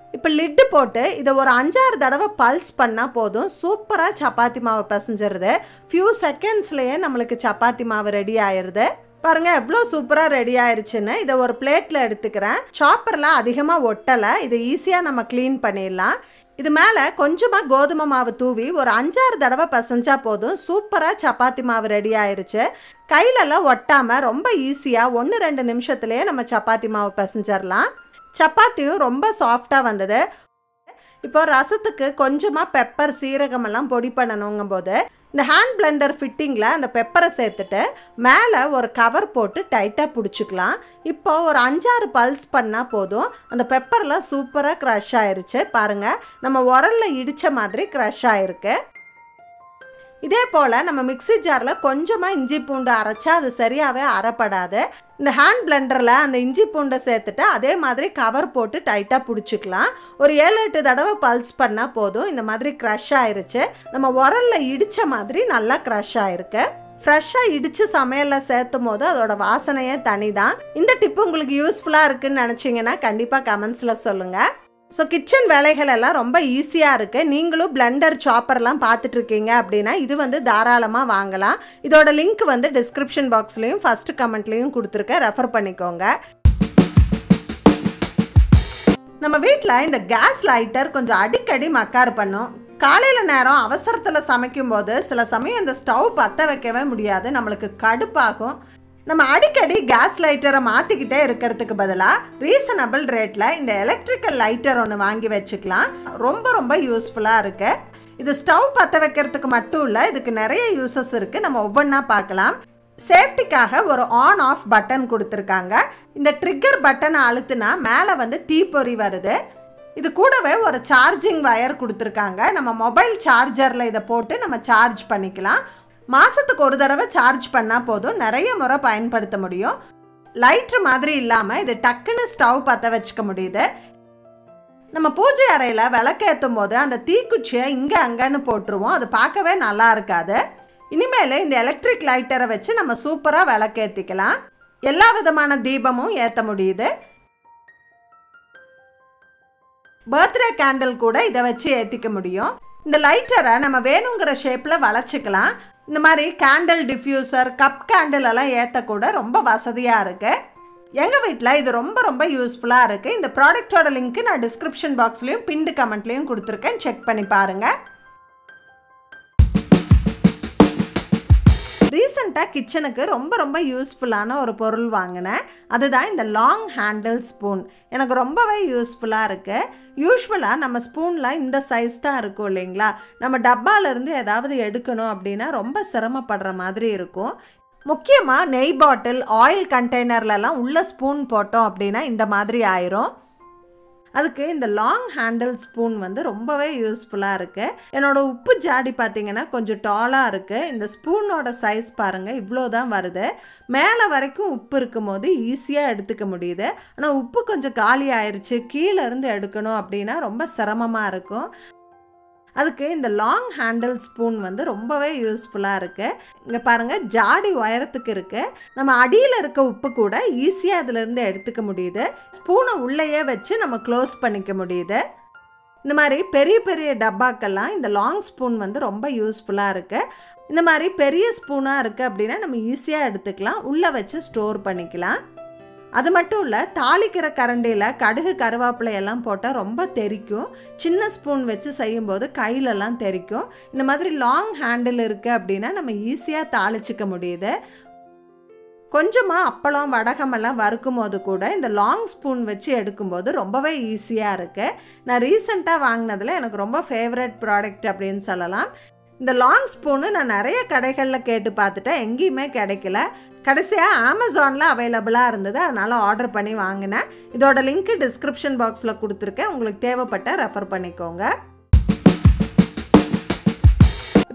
இப்போ லிட்டு போட்டு இதை ஒரு அஞ்சாறு தடவை பல்ஸ் பண்ணால் போதும் சூப்பராக சப்பாத்தி மாவு பிசைஞ்சிருது ஃபியூ செகண்ட்ஸ்லேயே நம்மளுக்கு சப்பாத்தி மாவு ரெடி ஆயிடுது பாருங்க எவ்வளோ சூப்பராக ரெடி ஆயிருச்சுன்னு இதை ஒரு பிளேட்டில் எடுத்துக்கிறேன் சாப்பரில் அதிகமாக ஒட்டலை இதை ஈஸியாக நம்ம க்ளீன் பண்ணிடலாம் இது மேலே கொஞ்சமாக கோதுமை மாவு தூவி ஒரு அஞ்சாறு தடவை பிசைஞ்சா போதும் சூப்பராக சப்பாத்தி மாவு ரெடி ஆயிருச்சு கையிலலாம் ஒட்டாமல் ரொம்ப ஈஸியாக ஒன்று ரெண்டு நிமிஷத்துலேயே நம்ம சப்பாத்தி மாவு பிசைஞ்சிடலாம் சப்பாத்தியும் ரொம்ப சாஃப்டாக வந்தது இப்போ ரசத்துக்கு கொஞ்சமாக பெப்பர் சீரகம் எல்லாம் பொடி பண்ணணுங்கும் போது இந்த ஹேண்ட் பிளெண்டர் ஃபிட்டிங்கில் அந்த பெப்பரை சேர்த்துட்டு மேலே ஒரு கவர் போட்டு டைட்டாக பிடிச்சிக்கலாம் இப்போ ஒரு அஞ்சாறு பல்ஸ் பண்ணால் போதும் அந்த பெப்பர்லாம் சூப்பராக க்ரஷ் ஆயிருச்சு பாருங்கள் நம்ம உரலில் இடித்த மாதிரி க்ரஷ் ஆயிருக்கு இதே போல் நம்ம மிக்ஸி ஜாரில் கொஞ்சமாக இஞ்சி பூண்டு அரைச்சா அது சரியாகவே அரைப்படாது இந்த ஹேண்ட் பிளெண்டரில் அந்த இஞ்சி பூண்டை சேர்த்துட்டு அதே மாதிரி கவர் போட்டு டைட்டாக பிடிச்சிக்கலாம் ஒரு ஏழு எட்டு தடவை பல்ஸ் பண்ணால் போதும் இந்த மாதிரி க்ரஷ் ஆயிருச்சு நம்ம உரலில் இடித்த மாதிரி நல்லா க்ரஷ் ஆயிருக்கு ஃப்ரெஷ்ஷாக இடித்து சமையலில் சேர்த்தும் போது அதோட வாசனையே தனி தான் இந்த டிப்பு உங்களுக்கு யூஸ்ஃபுல்லாக இருக்குன்னு நினச்சிங்கன்னா கண்டிப்பாக கமெண்ட்ஸில் சொல்லுங்கள் ஸோ கிச்சன் வேலைகள் எல்லாம் ரொம்ப ஈஸியாக இருக்குது நீங்களும் பிளெண்டர் சாப்பர்லாம் பார்த்துட்ருக்கீங்க அப்படின்னா இது வந்து தாராளமாக வாங்கலாம் இதோட லிங்க் வந்து டிஸ்கிரிப்ஷன் பாக்ஸ்லேயும் ஃபஸ்ட்டு கமெண்ட்லேயும் கொடுத்துருக்கேன் ரெஃபர் பண்ணிக்கோங்க நம்ம வீட்டில் இந்த கேஸ் லைட்டர் கொஞ்சம் அடிக்கடி மக்கார் பண்ணும் காலையில் நேரம் அவசரத்தில் சமைக்கும்போது சில சமயம் இந்த ஸ்டவ் பற்ற வைக்கவே முடியாது நம்மளுக்கு கடுப்பாகும் நம்ம அடிக்கடி கேஸ் லைட்டரை மாற்றிக்கிட்டே இருக்கிறதுக்கு பதிலாக ரீசனபிள் ரேட்டில் இந்த எலக்ட்ரிக்கல் லைட்டர் ஒன்று வாங்கி வச்சுக்கலாம் ரொம்ப ரொம்ப யூஸ்ஃபுல்லாக இருக்குது இது ஸ்டவ் பற்ற வைக்கிறதுக்கு மட்டும் இல்லை இதுக்கு நிறைய யூசஸ் இருக்குது நம்ம ஒவ்வொன்றா பார்க்கலாம் சேஃப்டிக்காக ஒரு ஆன் ஆஃப் பட்டன் கொடுத்துருக்காங்க இந்த ட்ரிக்கர் பட்டனை அழுத்துனா மேலே வந்து தீப்பொறி வருது இது கூடவே ஒரு சார்ஜிங் வயர் கொடுத்துருக்காங்க நம்ம மொபைல் சார்ஜரில் இதை போட்டு நம்ம சார்ஜ் பண்ணிக்கலாம் மாதத்துக்கு ஒரு தடவை சார்ஜ் பண்ணால் போதும் நிறைய முறை பயன்படுத்த முடியும் லைட்ரு மாதிரி இல்லாமல் இது டக்குன்னு ஸ்டவ் பற்ற வச்சுக்க முடியுது நம்ம பூஜை அறையில் விளக்கேற்றும் போது அந்த தீக்குச்சியை இங்கே அங்கேன்னு போட்டுருவோம் அது பார்க்கவே நல்லா இருக்காது இனிமேல் இந்த எலக்ட்ரிக் லைட்டரை வச்சு நம்ம சூப்பராக விளக்கேற்றிக்கலாம் எல்லா விதமான தீபமும் ஏற்ற முடியுது பர்த்டே கேண்டில் கூட இதை வச்சு ஏற்றிக்க முடியும் இந்த லைட்டரை நம்ம வேணுங்கிற ஷேப்பில் வளைச்சிக்கலாம் இந்த மாதிரி கேண்டில் டிஃப்யூசர் கப் கேண்டில் எல்லாம் ஏற்றக்கூட ரொம்ப வசதியாக இருக்குது எங்கள் வீட்டில் இது ரொம்ப ரொம்ப யூஸ்ஃபுல்லாக இருக்குது இந்த ப்ராடக்டோட லிங்க்கு நான் டிஸ்கிரிப்ஷன் பாக்ஸ்லேயும் பிண்டு கமெண்ட்லேயும் கொடுத்துருக்கேன் செக் பண்ணி பாருங்கள் ரீசெண்டாக கிச்சனுக்கு ரொம்ப ரொம்ப யூஸ்ஃபுல்லான ஒரு பொருள் வாங்கினேன் அதுதான் இந்த லாங் ஹேண்டில் ஸ்பூன் எனக்கு ரொம்பவே யூஸ்ஃபுல்லாக இருக்குது யூஸ்வலாக நம்ம ஸ்பூனில் இந்த சைஸ் தான் இருக்கும் இல்லைங்களா நம்ம டப்பாலேருந்து ஏதாவது எடுக்கணும் அப்படின்னா ரொம்ப சிரமப்படுற மாதிரி இருக்கும் முக்கியமாக நெய் பாட்டில் ஆயில் கண்டெய்னர்லலாம் உள்ள ஸ்பூன் போட்டோம் அப்படின்னா இந்த மாதிரி ஆயிரும் அதுக்கு இந்த லாங் ஹேண்டில் ஸ்பூன் வந்து ரொம்பவே யூஸ்ஃபுல்லாக இருக்குது என்னோடய உப்பு ஜாடி பார்த்தீங்கன்னா கொஞ்சம் டாலாக இருக்குது இந்த ஸ்பூனோட சைஸ் பாருங்கள் இவ்வளோ தான் வருது மேலே வரைக்கும் உப்பு இருக்கும் போது ஈஸியாக எடுத்துக்க முடியுது ஆனால் உப்பு கொஞ்சம் காலி ஆயிடுச்சு கீழே இருந்து எடுக்கணும் அப்படின்னா ரொம்ப சிரமமாக இருக்கும் அதுக்கு இந்த லாங் ஹேண்டில் ஸ்பூன் வந்து ரொம்பவே யூஸ்ஃபுல்லாக இருக்குது இங்கே பாருங்கள் ஜாடி உயரத்துக்கு இருக்குது நம்ம அடியில் இருக்க உப்பு கூட ஈஸியாக அதிலேருந்து எடுத்துக்க முடியுது ஸ்பூனை உள்ளேயே வச்சு நம்ம க்ளோஸ் பண்ணிக்க முடியுது இந்த மாதிரி பெரிய பெரிய டப்பாக்கெல்லாம் இந்த லாங் ஸ்பூன் வந்து ரொம்ப யூஸ்ஃபுல்லாக இருக்குது இந்த மாதிரி பெரிய ஸ்பூனாக இருக்குது அப்படின்னா நம்ம ஈஸியாக எடுத்துக்கலாம் உள்ளே வச்சு ஸ்டோர் பண்ணிக்கலாம் அது மட்டும் இல்லை தாளிக்கிற கரண்டியில் கடுகு கருவேப்பிலை எல்லாம் போட்டால் ரொம்ப தெறிக்கும் சின்ன ஸ்பூன் வச்சு செய்யும்போது கையிலலாம் தெறிக்கும் இந்த மாதிரி லாங் ஹேண்டில் இருக்குது அப்படின்னா நம்ம ஈஸியாக தாளிச்சிக்க முடியுது கொஞ்சமாக அப்பளம் வடகமெல்லாம் வறுக்கும் போது கூட இந்த லாங் ஸ்பூன் வச்சு எடுக்கும்போது ரொம்பவே ஈஸியாக இருக்குது நான் ரீசெண்டாக வாங்கினதில் எனக்கு ரொம்ப ஃபேவரட் ப்ராடக்ட் அப்படின்னு சொல்லலாம் இந்த லாங் ஸ்பூனு நான் நிறைய கடைகளில் கேட்டு பார்த்துட்டேன் எங்கேயுமே கிடைக்கல கடைசியாக அமேசானில் அவைலபிளாக இருந்தது அதனால் ஆர்டர் பண்ணி வாங்கினேன் இதோட லிங்க்கு டிஸ்கிரிப்ஷன் பாக்ஸில் கொடுத்துருக்கேன் உங்களுக்கு தேவைப்பட்ட ரெஃபர் பண்ணிக்கோங்க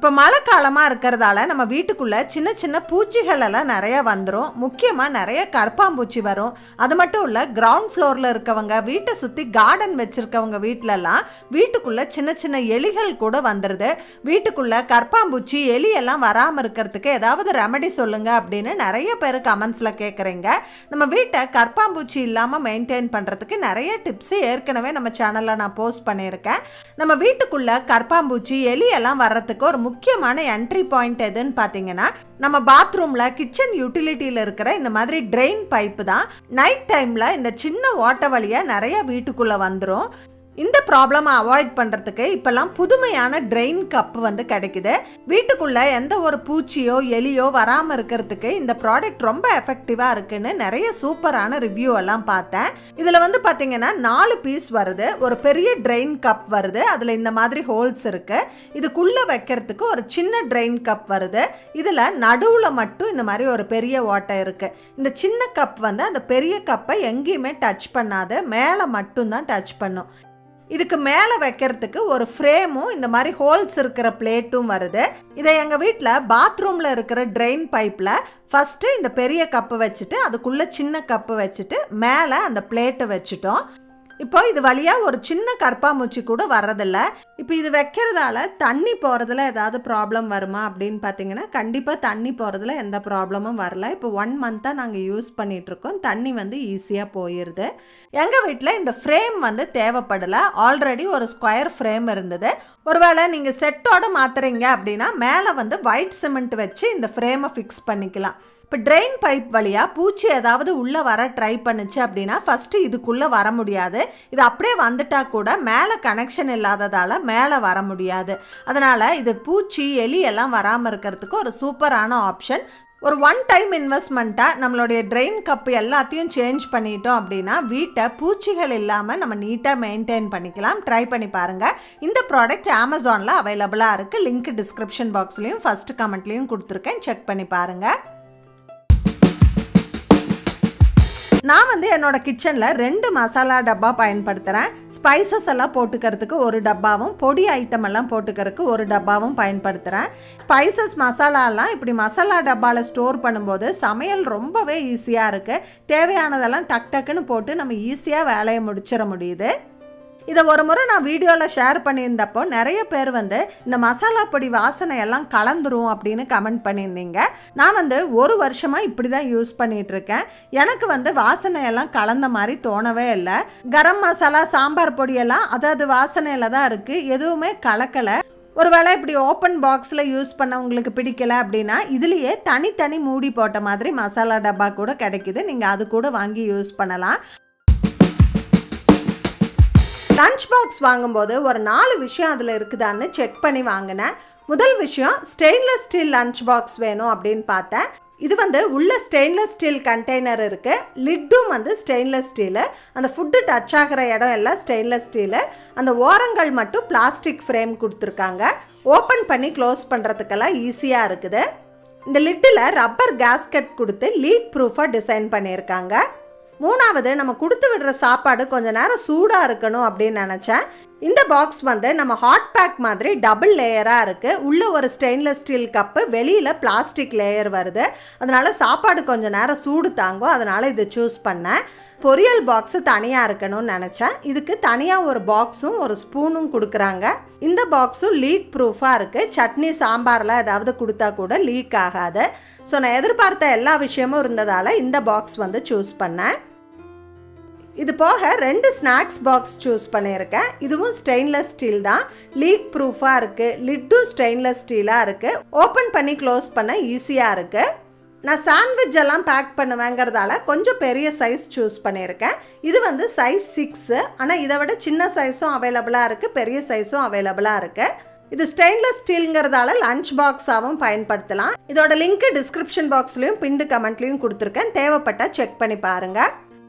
இப்போ மழை காலமாக இருக்கிறதால நம்ம வீட்டுக்குள்ளே சின்ன சின்ன பூச்சிகள் எல்லாம் நிறைய வந்துடும் முக்கியமாக நிறைய கற்பாம்பூச்சி வரும் அது மட்டும் இல்லை கிரவுண்ட் ஃப்ளோரில் இருக்கவங்க வீட்டை சுற்றி கார்டன் வச்சுருக்கவங்க வீட்டிலலாம் வீட்டுக்குள்ளே சின்ன சின்ன எலிகள் கூட வந்துடுது வீட்டுக்குள்ளே கற்பாம்பூச்சி எலி எல்லாம் வராமல் இருக்கிறதுக்கு ஏதாவது ரெமடி சொல்லுங்க அப்படின்னு நிறைய பேர் கமெண்ட்ஸில் கேட்குறீங்க நம்ம வீட்டை கற்பாம்பூச்சி இல்லாமல் மெயின்டைன் பண்ணுறதுக்கு நிறைய டிப்ஸு ஏற்கனவே நம்ம சேனலில் நான் போஸ்ட் பண்ணியிருக்கேன் நம்ம வீட்டுக்குள்ளே கற்பாம்பூச்சி எலி எல்லாம் வர்றதுக்கு ஒரு முக்கியமான என்ட்ரி பாயிண்ட் எதுன்னு பார்த்தீங்கன்னா நம்ம பாத்ரூமில் கிச்சன் யூட்டிலிட்டியில் இருக்கிற இந்த மாதிரி ட்ரெயின் பைப்பு தான் நைட் டைமில் இந்த சின்ன ஓட்ட வழியாக நிறைய வீட்டுக்குள்ளே வந்துடும் இந்த ப்ராப்ளமை அவாய்ட் பண்ணுறதுக்கு இப்போல்லாம் புதுமையான ட்ரெயின் கப் வந்து கிடைக்குது வீட்டுக்குள்ளே எந்த ஒரு பூச்சியோ எலியோ வராமல் இருக்கிறதுக்கு இந்த ப்ராடக்ட் ரொம்ப எஃபெக்டிவாக இருக்குன்னு நிறைய சூப்பரான ரிவ்யூ எல்லாம் பார்த்தேன் இதில் வந்து பார்த்தீங்கன்னா நாலு பீஸ் வருது ஒரு பெரிய ட்ரெயின் கப் வருது அதில் இந்த மாதிரி ஹோல்ஸ் இருக்குது இதுக்குள்ளே வைக்கிறதுக்கு ஒரு சின்ன ட்ரெயின் கப் வருது இதில் நடுவில் மட்டும் இந்த மாதிரி ஒரு பெரிய ஓட்டை இருக்குது இந்த சின்ன கப் வந்து அந்த பெரிய கப்பை எங்கேயுமே டச் பண்ணாது மேலே மட்டும்தான் டச் பண்ணும் இதுக்கு மேலே வைக்கிறதுக்கு ஒரு ஃப்ரேமும் இந்த மாதிரி ஹோல்ஸ் இருக்கிற பிளேட்டும் வருது இதை எங்கள் வீட்டில் பாத்ரூமில் இருக்கிற ட்ரெயின் பைப்பில் ஃபஸ்ட்டு இந்த பெரிய கப்பு வச்சுட்டு அதுக்குள்ளே சின்ன கப்பு வச்சுட்டு மேலே அந்த பிளேட்டை வச்சுட்டோம் இப்போ இது வழியாக ஒரு சின்ன கற்பாமூச்சி கூட வர்றதில்ல இப்போ இது வைக்கிறதால தண்ணி போகிறதுல ஏதாவது ப்ராப்ளம் வருமா அப்படின்னு பார்த்தீங்கன்னா கண்டிப்பாக தண்ணி போகிறதுல எந்த ப்ராப்ளமும் வரல இப்போ ஒன் மந்த்தாக நாங்கள் யூஸ் பண்ணிகிட்ருக்கோம் தண்ணி வந்து ஈஸியாக போயிடுது எங்கள் வீட்டில் இந்த ஃப்ரேம் வந்து தேவைப்படலை ஆல்ரெடி ஒரு ஸ்கொயர் ஃப்ரேம் இருந்தது ஒருவேளை நீங்கள் செட்டோட மாற்றுறீங்க அப்படின்னா மேலே வந்து ஒயிட் சிமெண்ட் வச்சு இந்த ஃப்ரேமை ஃபிக்ஸ் பண்ணிக்கலாம் இப்போ ட்ரெயின் பைப் வழியாக பூச்சி ஏதாவது உள்ளே வர ட்ரை பண்ணுச்சு அப்படின்னா ஃபஸ்ட்டு இதுக்குள்ளே வர முடியாது இது அப்படியே வந்துட்டா கூட மேலே கனெக்ஷன் இல்லாததால் மேலே வர முடியாது அதனால் இது பூச்சி எலி எல்லாம் வராமல் இருக்கிறதுக்கு ஒரு சூப்பரான ஆப்ஷன் ஒரு ஒன் டைம் இன்வெஸ்ட்மெண்ட்டாக நம்மளுடைய ட்ரெயின் கப் எல்லாத்தையும் சேஞ்ச் பண்ணிட்டோம் அப்படின்னா வீட்டை பூச்சிகள் இல்லாமல் நம்ம நீட்டாக மெயின்டைன் பண்ணிக்கலாம் ட்ரை பண்ணி பாருங்கள் இந்த ப்ராடக்ட் அமேசானில் அவைலபிளாக இருக்குது லிங்க் டிஸ்கிரிப்ஷன் பாக்ஸ்லேயும் ஃபஸ்ட் கமெண்ட்லேயும் கொடுத்துருக்கேன் செக் பண்ணி பாருங்கள் நான் வந்து என்னோட கிச்சனில் ரெண்டு மசாலா டப்பா பயன்படுத்துகிறேன் ஸ்பைசஸ் எல்லாம் போட்டுக்கிறதுக்கு ஒரு டப்பாவும் பொடி ஐட்டம் எல்லாம் போட்டுக்கிறதுக்கு ஒரு டப்பாவும் பயன்படுத்துகிறேன் ஸ்பைசஸ் மசாலாலாம் இப்படி மசாலா டப்பாவில் ஸ்டோர் பண்ணும்போது சமையல் ரொம்பவே ஈஸியாக இருக்குது தேவையானதெல்லாம் டக் டக்குன்னு போட்டு நம்ம ஈஸியாக வேலையை முடிச்சிட முடியுது இதை ஒரு முறை நான் வீடியோவில் ஷேர் பண்ணியிருந்தப்போ நிறைய பேர் வந்து இந்த மசாலா பொடி வாசனை எல்லாம் கலந்துரும் அப்படின்னு கமெண்ட் பண்ணியிருந்தீங்க நான் வந்து ஒரு வருஷமாக இப்படி தான் யூஸ் பண்ணிகிட்ருக்கேன் எனக்கு வந்து வாசனை எல்லாம் கலந்த மாதிரி தோணவே இல்லை கரம் மசாலா சாம்பார் பொடியெல்லாம் அதாவது வாசனையில் தான் இருக்குது எதுவுமே கலக்கலை ஒருவேளை இப்படி ஓப்பன் பாக்ஸில் யூஸ் பண்ண உங்களுக்கு பிடிக்கல அப்படின்னா இதுலேயே தனித்தனி மூடி போட்ட மாதிரி மசாலா டப்பா கூட கிடைக்குது நீங்கள் அது கூட வாங்கி யூஸ் பண்ணலாம் லஞ்ச் பாக்ஸ் வாங்கும்போது ஒரு நாலு விஷயம் அதில் இருக்குதான்னு செக் பண்ணி வாங்கினேன் முதல் விஷயம் ஸ்டெயின்லெஸ் ஸ்டீல் லஞ்ச் பாக்ஸ் வேணும் அப்படின்னு பார்த்தேன் இது வந்து உள்ள ஸ்டெயின்லெஸ் ஸ்டீல் கண்டெய்னர் இருக்குது லிட்டும் வந்து ஸ்டெயின்லெஸ் ஸ்டீலு அந்த ஃபுட்டு டச் ஆகிற இடம் எல்லாம் ஸ்டெயின்லெஸ் ஸ்டீலு அந்த ஓரங்கள் மட்டும் பிளாஸ்டிக் ஃப்ரேம் கொடுத்துருக்காங்க ஓப்பன் பண்ணி க்ளோஸ் பண்ணுறதுக்கெல்லாம் ஈஸியாக இருக்குது இந்த லிட்டில் ரப்பர் கேஸ்கட் கொடுத்து லீக் ப்ரூஃபாக டிசைன் பண்ணியிருக்காங்க மூணாவது நம்ம கொடுத்து விடுற சாப்பாடு கொஞ்ச நேரம் சூடாக இருக்கணும் அப்படின்னு நினச்சேன் இந்த பாக்ஸ் வந்து நம்ம ஹாட் பேக் மாதிரி டபுள் லேயராக இருக்குது உள்ளே ஒரு ஸ்டெயின்லெஸ் ஸ்டீல் கப்பு வெளியில் பிளாஸ்டிக் லேயர் வருது அதனால் சாப்பாடு கொஞ்சம் நேரம் சூடு தாங்கும் அதனால் இதை சூஸ் பண்ணேன் பொரியல் பாக்ஸு தனியாக இருக்கணும்னு நினச்சேன் இதுக்கு தனியாக ஒரு பாக்ஸும் ஒரு ஸ்பூனும் கொடுக்குறாங்க இந்த பாக்ஸும் லீக் ப்ரூஃபாக இருக்குது சட்னி சாம்பாரில் ஏதாவது கொடுத்தா கூட லீக் ஆகாது ஸோ நான் எதிர்பார்த்த எல்லா விஷயமும் இருந்ததால் இந்த பாக்ஸ் வந்து சூஸ் பண்ணேன் இது போக ரெண்டு ஸ்நாக்ஸ் பாக்ஸ் சூஸ் பண்ணியிருக்கேன் இதுவும் ஸ்டெயின்லெஸ் ஸ்டீல் தான் லீக் ப்ரூஃபாக இருக்குது லிட்டும் ஸ்டெயின்லெஸ் ஸ்டீலாக இருக்குது ஓப்பன் பண்ணி க்ளோஸ் பண்ண ஈஸியாக இருக்குது நான் சாண்ட்விச் எல்லாம் பேக் பண்ணுவேங்கிறதால கொஞ்சம் பெரிய சைஸ் சூஸ் பண்ணியிருக்கேன் இது வந்து சைஸ் சிக்ஸு ஆனால் இதை விட சின்ன சைஸும் அவைலபிளாக இருக்குது பெரிய சைஸும் அவைலபிளாக இருக்குது இது ஸ்டெயின்லெஸ் ஸ்டீலுங்கிறதால லஞ்ச் பாக்ஸாகவும் பயன்படுத்தலாம் இதோட லிங்க் டிஸ்கிரிப்ஷன் பாக்ஸ்லையும் பிண்டு கமெண்ட்லையும் கொடுத்துருக்கேன் தேவைப்பட்டால் செக் பண்ணி பாருங்கள்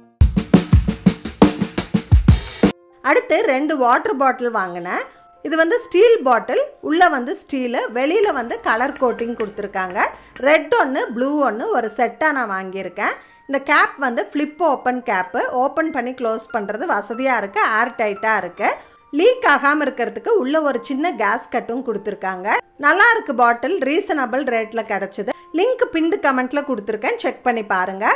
அடுத்து ரெண்டு வாட்டர் பாட்டில் வாங்கினேன் இது வந்து ஸ்டீல் பாட்டில் உள்ளே வந்து ஸ்டீலு வெளியில் வந்து கலர் கோட்டிங் கொடுத்துருக்காங்க ரெட் ஒன்று ப்ளூ ஒன்று ஒரு செட்டாக நான் வாங்கியிருக்கேன் இந்த கேப் வந்து ஃப்ளிப் ஓப்பன் கேப்பு ஓப்பன் பண்ணி க்ளோஸ் பண்ணுறது வசதியாக இருக்குது ஏர் டைட்டாக இருக்குது லீக் ஆகாமல் இருக்கிறதுக்கு உள்ள ஒரு சின்ன கேஸ் கட்டும் கொடுத்துருக்காங்க நல்லா இருக்கு பாட்டில் ரீசனபிள் ரேட்டில் கிடச்சிது லிங்க் பிண்டு கமெண்ட்ல கொடுத்துருக்கேன் செக் பண்ணி பாருங்க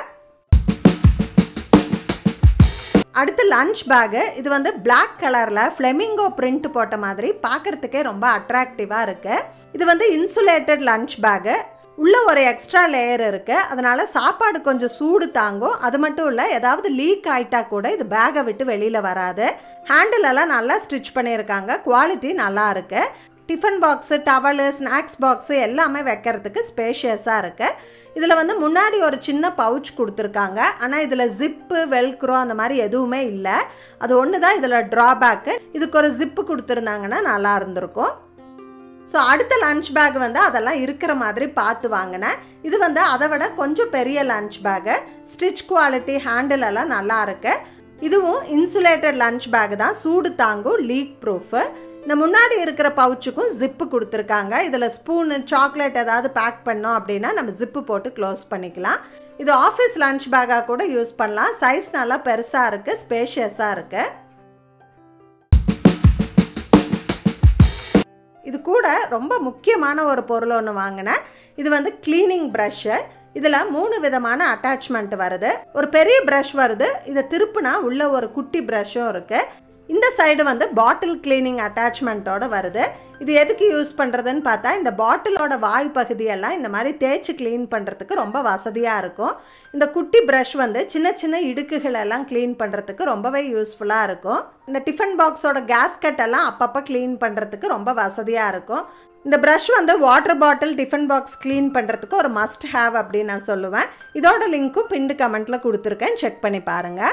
அடுத்து லஞ்ச் பேகு இது வந்து பிளாக் கலரில் ஃப்ளெமிங்கோ பிரிண்ட் போட்ட மாதிரி பார்க்கறதுக்கே ரொம்ப அட்ராக்டிவாக இருக்கு இது வந்து இன்சுலேட்டட் லஞ்ச் பேகு உள்ள ஒரு எக்ஸ்ட்ரா லேயர் இருக்கு அதனால சாப்பாடு கொஞ்சம் சூடு தாங்கும் அது மட்டும் இல்லை ஏதாவது லீக் ஆயிட்டா கூட இது பேகை விட்டு வெளியில் வராது ஹேண்டில் எல்லாம் நல்லா ஸ்டிச் பண்ணியிருக்காங்க குவாலிட்டி நல்லா இருக்கு tiffin box towel snacks box எல்லாமே வைக்கிறதுக்கு ஸ்பேஷியஸாக இருக்குது இதில் வந்து முன்னாடி ஒரு சின்ன பவுச் கொடுத்துருக்காங்க ஆனால் இதில் ஜிப்பு வெல்க்ரோ அந்த மாதிரி எதுவுமே இல்லை அது ஒன்று தான் இதில் ட்ராபேக்கு இதுக்கு ஒரு ஜிப்பு கொடுத்துருந்தாங்கன்னா நல்லா இருந்திருக்கும் ஸோ அடுத்த லஞ்ச் பேக் வந்து அதெல்லாம் இருக்கிற மாதிரி பார்த்து வாங்கினேன் இது வந்து அதை விட கொஞ்சம் பெரிய lunch bag stitch quality handle எல்லாம் நல்லா இருக்கு இதுவும் இன்சுலேட்டட் லஞ்ச் பேக் தான் சூடு தாங்கும் லீக் ப்ரூஃபு இந்த முன்னாடி இருக்கிற பவுச்சுக்கும் ஜிப்பு கொடுத்துருக்காங்க இதில் ஸ்பூனு சாக்லேட் ஏதாவது பேக் பண்ணோம் அப்படின்னா நம்ம ஜிப்பு போட்டு க்ளோஸ் பண்ணிக்கலாம் இது ஆஃபீஸ் லஞ்ச் பேக்காக கூட யூஸ் பண்ணலாம் சைஸ் நல்லா பெருசாக இருக்குது ஸ்பேஷியஸாக இருக்குது இது கூட ரொம்ப முக்கியமான ஒரு பொருள் ஒன்று வாங்கினேன் இது வந்து க்ளீனிங் ப்ரஷ்ஷு இதில் மூணு விதமான அட்டாச்மெண்ட் வருது ஒரு பெரிய ப்ரஷ் வருது இதை திருப்புனா உள்ள ஒரு குட்டி ப்ரஷ்ஷும் இருக்குது இந்த சைடு வந்து பாட்டில் கிளீனிங் அட்டாச்மெண்ட்டோட வருது இது எதுக்கு யூஸ் பண்ணுறதுன்னு பார்த்தா இந்த பாட்டிலோட வாய் பகுதியெல்லாம் இந்த மாதிரி தேய்ச்சி க்ளீன் பண்ணுறதுக்கு ரொம்ப வசதியாக இருக்கும் இந்த குட்டி ப்ரஷ் வந்து சின்ன சின்ன இடுக்குகள் எல்லாம் க்ளீன் பண்ணுறதுக்கு ரொம்பவே யூஸ்ஃபுல்லாக இருக்கும் இந்த டிஃபன் பாக்ஸோட கேஸ்கட் எல்லாம் அப்பப்போ க்ளீன் பண்ணுறதுக்கு ரொம்ப வசதியாக இருக்கும் இந்த ப்ரஷ் வந்து water bottle tiffin box clean பண்ணுறதுக்கு ஒரு மஸ்ட் ஹேவ் அப்படின்னு நான் சொல்லுவேன் இதோட லிங்க்கும் பிண்டு கமெண்ட்டில் கொடுத்துருக்கேன் செக் பண்ணி பாருங்கள்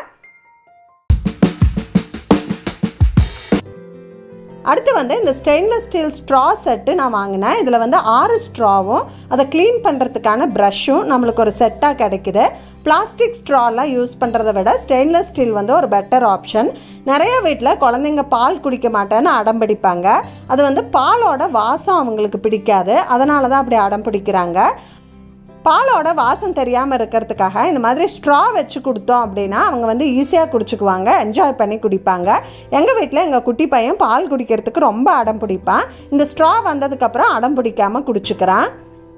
அடுத்து வந்து இந்த ஸ்டெயின்லெஸ் ஸ்டீல் ஸ்ட்ரா செட்டு நான் வாங்கினேன் இதில் வந்து ஆறு ஸ்ட்ராவும் அதை க்ளீன் பண்ணுறதுக்கான ப்ரஷ்ஷும் நம்மளுக்கு ஒரு செட்டாக கிடைக்குது பிளாஸ்டிக் ஸ்ட்ராலாம் யூஸ் பண்ணுறத விட ஸ்டெயின்லெஸ் ஸ்டீல் வந்து ஒரு பெட்டர் ஆப்ஷன் நிறைய வீட்டில் குழந்தைங்க பால் குடிக்க மாட்டேன்னு அடம் பிடிப்பாங்க அது வந்து பாலோட வாசம் அவங்களுக்கு பிடிக்காது அதனால தான் அப்படி அடம் பிடிக்கிறாங்க பாலோட வாசம் தெரியாமல் இருக்கிறதுக்காக இந்த மாதிரி ஸ்ட்ரா வச்சு கொடுத்தோம் அப்படின்னா அவங்க வந்து ஈஸியாக குடிச்சுக்குவாங்க என்ஜாய் பண்ணி குடிப்பாங்க எங்கள் வீட்டில் எங்கள் குட்டி பையன் பால் குடிக்கிறதுக்கு ரொம்ப அடம் பிடிப்பான் இந்த ஸ்ட்ரா வந்ததுக்கப்புறம் அடம் பிடிக்காமல் குடிச்சுக்கிறான்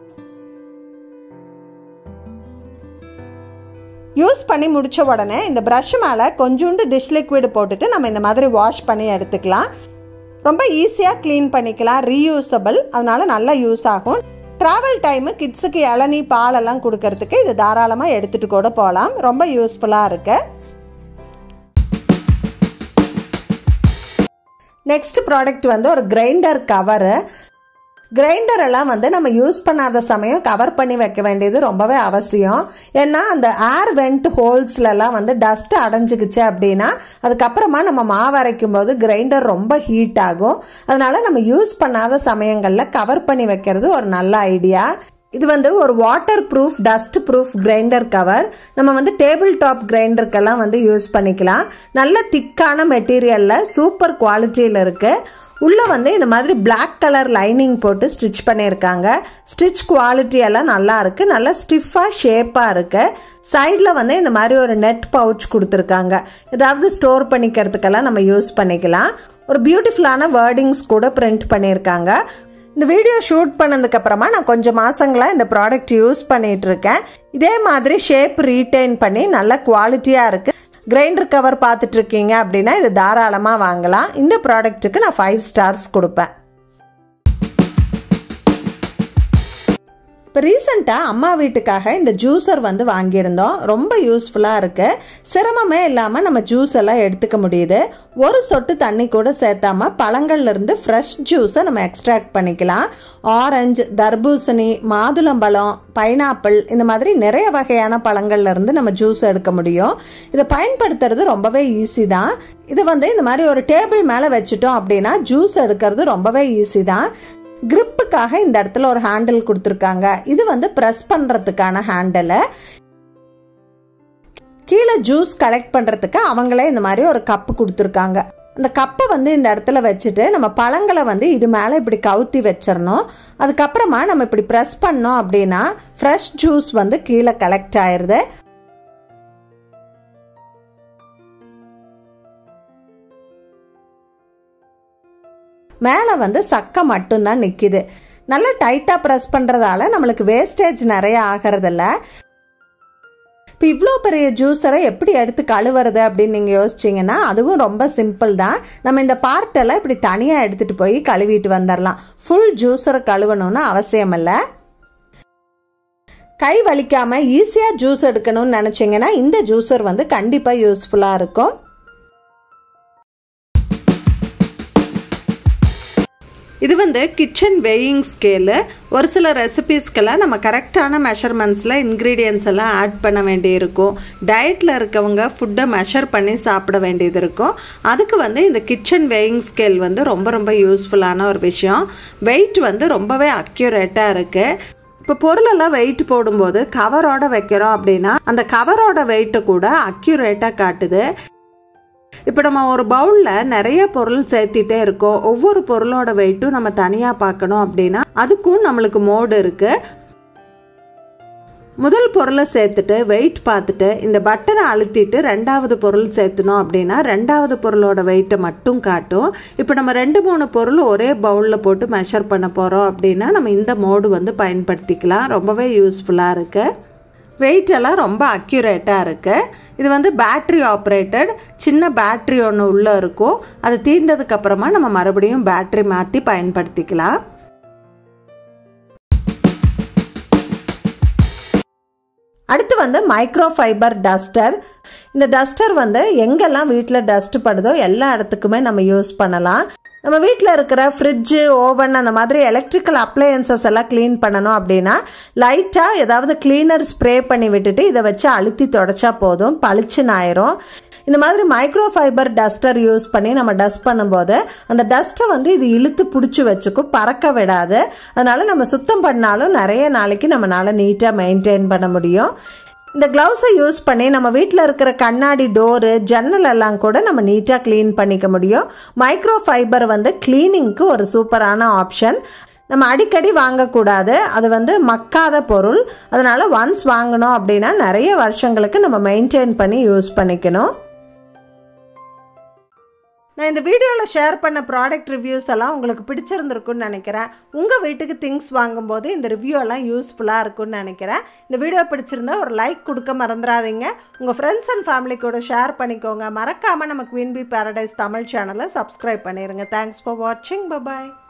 யூஸ் பண்ணி முடித்த உடனே இந்த ப்ரஷ் மேலே கொஞ்சோண்டு டிஷ் லிக்விட் போட்டுட்டு நம்ம இந்த மாதிரி வாஷ் பண்ணி எடுத்துக்கலாம் ரொம்ப ஈஸியாக க்ளீன் பண்ணிக்கலாம் ரீயூசபிள் அதனால நல்லா யூஸ் ஆகும் ட்ராவல் டைமு கிட்ஸுக்கு இளநீ பாலெல்லாம் கொடுக்கறதுக்கு இது தாராளமாக எடுத்துகிட்டு கூட போகலாம் ரொம்ப யூஸ்ஃபுல்லாக இருக்கு நெக்ஸ்ட் ப்ராடக்ட் வந்து ஒரு கிரைண்டர் கவரு கிரைண்டர் எல்லாம் வந்து நம்ம யூஸ் பண்ணாத சமயம் கவர் பண்ணி வைக்க வேண்டியது ரொம்பவே அவசியம் ஏன்னா அந்த ஏர் வெண்ட் ஹோல்ஸ்லலாம் வந்து டஸ்ட் அடைஞ்சிக்கிச்சு அப்படின்னா அதுக்கப்புறமா நம்ம மாவு அரைக்கும் போது கிரைண்டர் ரொம்ப ஹீட் ஆகும் அதனால நம்ம யூஸ் பண்ணாத சமயங்களில் கவர் பண்ணி வைக்கிறது ஒரு நல்ல ஐடியா இது வந்து ஒரு waterproof dustproof grinder cover நம்ம வந்து டேபிள் டாப் கிரைண்டருக்கெல்லாம் வந்து யூஸ் பண்ணிக்கலாம் நல்ல திக்கான மெட்டீரியலில் சூப்பர் குவாலிட்டியில் இருக்குது உள்ளே வந்து இந்த மாதிரி பிளாக் கலர் லைனிங் போட்டு ஸ்டிச் பண்ணியிருக்காங்க ஸ்டிச் குவாலிட்டி எல்லாம் நல்லா இருக்கு நல்லா ஸ்டிஃபாக ஷேப்பாக இருக்கு சைடில் வந்து இந்த மாதிரி ஒரு நெட் பவுச் கொடுத்துருக்காங்க ஏதாவது ஸ்டோர் பண்ணிக்கிறதுக்கெல்லாம் நம்ம யூஸ் பண்ணிக்கலாம் ஒரு பியூட்டிஃபுல்லான வேர்டிங்ஸ் கூட பிரிண்ட் பண்ணியிருக்காங்க இந்த வீடியோ ஷூட் பண்ணதுக்கு அப்புறமா நான் கொஞ்சம் மாசங்களா இந்த ப்ராடக்ட் யூஸ் பண்ணிட்டு இருக்கேன் இதே மாதிரி ஷேப் ரீட்டைன் பண்ணி நல்ல குவாலிட்டியா இருக்கு கிரைண்டர் கவர் பார்த்துட்டு இருக்கீங்க அப்படின்னா இது தாராளமாக வாங்கலாம் இந்த ப்ராடக்ட்டுக்கு நான் ஃபைவ் ஸ்டார்ஸ் கொடுப்பேன் இப்போ ரீசெண்டாக அம்மா வீட்டுக்காக இந்த ஜூஸர் வந்து வாங்கியிருந்தோம் ரொம்ப யூஸ்ஃபுல்லாக இருக்குது சிரமமே இல்லாமல் நம்ம ஜூஸ் எல்லாம் எடுத்துக்க முடியுது ஒரு சொட்டு தண்ணி கூட சேர்த்தாம பழங்கள்லேருந்து ஃப்ரெஷ் ஜூஸை நம்ம எக்ஸ்ட்ராக்ட் பண்ணிக்கலாம் ஆரஞ்சு தர்பூசணி மாதுளம்பழம் பைனாப்பிள் இந்த மாதிரி நிறைய வகையான பழங்கள்லேருந்து நம்ம ஜூஸ் எடுக்க முடியும் இதை பயன்படுத்துறது ரொம்பவே ஈஸி தான் இது வந்து இந்த மாதிரி ஒரு டேபிள் மேலே வச்சுட்டோம் அப்படின்னா ஜூஸ் எடுக்கிறது ரொம்பவே ஈஸி தான் கிரிப்புக்காக இந்த இடத்துல ஒரு ஹேண்டில் கொடுத்துருக்காங்க இது வந்து ப்ரெஸ் பண்ணுறதுக்கான ஹேண்டிலு கீழே ஜூஸ் கலெக்ட் பண்ணுறதுக்கு அவங்களே இந்த மாதிரி ஒரு கப்பு கொடுத்துருக்காங்க அந்த கப்பை வந்து இந்த இடத்துல வச்சுட்டு நம்ம பழங்களை வந்து இது மேலே இப்படி கவுத்தி வச்சிடணும் அதுக்கப்புறமா நம்ம இப்படி ப்ரெஸ் பண்ணோம் அப்படின்னா ஃப்ரெஷ் ஜூஸ் வந்து கீழே கலெக்ட் ஆயிடுது மேலே வந்து சக்கை மட்டும்தான் நிற்கிது நல்லா டைட்டாக ப்ரெஸ் பண்ணுறதால நம்மளுக்கு வேஸ்டேஜ் நிறைய ஆகிறதில்ல இப்போ இவ்வளோ பெரிய ஜூஸரை எப்படி எடுத்து கழுவுறது அப்படின்னு நீங்கள் யோசிச்சிங்கன்னா அதுவும் ரொம்ப சிம்பிள் தான் நம்ம இந்த பார்ட்டெல்லாம் இப்படி தனியாக எடுத்துகிட்டு போய் கழுவிட்டு வந்துடலாம் ஃபுல் ஜூஸரை கழுவணும்னு அவசியம் இல்லை கை வலிக்காமல் ஈஸியாக ஜூஸ் எடுக்கணும்னு நினச்சிங்கன்னா இந்த ஜூஸர் வந்து கண்டிப்பாக யூஸ்ஃபுல்லாக இருக்கும் இது வந்து கிச்சன் வெயிங் ஸ்கேலு ஒரு சில ரெசிபீஸ்க்கெல்லாம் நம்ம கரெக்டான மெஷர்மெண்ட்ஸில் இன்க்ரீடியன்ஸ் எல்லாம் ஆட் பண்ண வேண்டியிருக்கும் டயட்டில் இருக்கவங்க ஃபுட்டை மெஷர் பண்ணி சாப்பிட வேண்டியது இருக்கும் அதுக்கு வந்து இந்த கிச்சன் வெயிங் ஸ்கேல் வந்து ரொம்ப ரொம்ப யூஸ்ஃபுல்லான ஒரு விஷயம் வெயிட் வந்து ரொம்பவே அக்யூரேட்டாக இருக்குது இப்போ பொருளெல்லாம் வெயிட் போடும்போது கவரோட வைக்கிறோம் அப்படின்னா அந்த கவரோட வெயிட்டை கூட அக்யூரேட்டாக காட்டுது இப்போ நம்ம ஒரு பவுலில் நிறைய பொருள் சேர்த்திட்டே இருக்கோம் ஒவ்வொரு பொருளோட வெயிட்டும் நம்ம தனியாக பார்க்கணும் அப்படின்னா அதுக்கும் நம்மளுக்கு மோடு இருக்குது முதல் பொருளை சேர்த்துட்டு வெயிட் பார்த்துட்டு இந்த பட்டனை அழுத்திட்டு ரெண்டாவது பொருள் சேர்த்தணும் அப்படின்னா ரெண்டாவது பொருளோட வெயிட்டை மட்டும் காட்டும் இப்போ நம்ம ரெண்டு மூணு பொருள் ஒரே பவுலில் போட்டு மெஷர் பண்ண போகிறோம் அப்படின்னா நம்ம இந்த மோடு வந்து பயன்படுத்திக்கலாம் ரொம்பவே யூஸ்ஃபுல்லாக இருக்குது வெயிட் எல்லாம் ரொம்ப அக்யூரேட்டாக இருக்குது இது வந்து பேட்ரி ஆப்ரேட்டட் சின்ன பேட்ரி ஒன்று உள்ளே இருக்கும் அது தீர்ந்ததுக்கப்புறமா நம்ம மறுபடியும் பேட்ரி மாற்றி பயன்படுத்திக்கலாம் அடுத்து வந்து மைக்ரோ ஃபைபர் டஸ்டர் இந்த டஸ்டர் வந்து எங்கெல்லாம் வீட்டில் டஸ்ட் படுதோ எல்லா இடத்துக்குமே நம்ம யூஸ் பண்ணலாம் நம்ம வீட்டில் இருக்கிற ஃப்ரிட்ஜு ஓவன் அந்த மாதிரி எலக்ட்ரிக்கல் அப்ளையன்சஸ் எல்லாம் க்ளீன் பண்ணணும் அப்படின்னா லைட்டாக ஏதாவது கிளீனர் ஸ்ப்ரே பண்ணி விட்டுட்டு இதை வச்சு அழுத்தி தொடச்சா போதும் பளிச்சுன்னு ஆயிரும் இந்த மாதிரி மைக்ரோ ஃபைபர் டஸ்டர் யூஸ் பண்ணி நம்ம டஸ்ட் பண்ணும்போது அந்த டஸ்ட்டை வந்து இது இழுத்து பிடிச்சி வச்சுக்கும் பறக்க விடாது அதனால நம்ம சுத்தம் பண்ணாலும் நிறைய நாளைக்கு நம்மளால நீட்டாக மெயின்டைன் பண்ண முடியும் இந்த க்ளவுஸை யூஸ் பண்ணி நம்ம வீட்டில் இருக்கிற கண்ணாடி டோரு ஜன்னல் எல்லாம் கூட நம்ம நீட்டாக க்ளீன் பண்ணிக்க முடியும் மைக்ரோ ஃபைபர் வந்து க்ளீனிங்க்கு ஒரு சூப்பரான ஆப்ஷன் நம்ம அடிக்கடி வாங்கக்கூடாது அது வந்து மக்காத பொருள் அதனால ஒன்ஸ் வாங்கினோம் அப்படின்னா நிறைய வருஷங்களுக்கு நம்ம மெயின்டைன் பண்ணி யூஸ் பண்ணிக்கணும் நான் இந்த வீடியோவில் ஷேர் பண்ண ப்ராடக்ட் ரிவ்யூஸ் எல்லாம் உங்களுக்கு பிடிச்சிருந்துருக்குன்னு நினைக்கிறேன் உங்கள் வீட்டுக்கு திங்ஸ் வாங்கும்போது இந்த ரிவ்யூ எல்லாம் யூஸ்ஃபுல்லாக இருக்கும்னு நினைக்கிறேன் இந்த வீடியோ பிடிச்சிருந்தா ஒரு லைக் கொடுக்க மறந்துடாதீங்க உங்கள் ஃப்ரெண்ட்ஸ் அண்ட் ஃபேமிலி கூட ஷேர் பண்ணிக்கோங்க மறக்காமல் நம்ம குவீன் பி பேரடைஸ் தமிழ் சேனலை சப்ஸ்கிரைப் பண்ணிடுங்க தேங்க்ஸ் ஃபார் வாட்சிங் பபாய்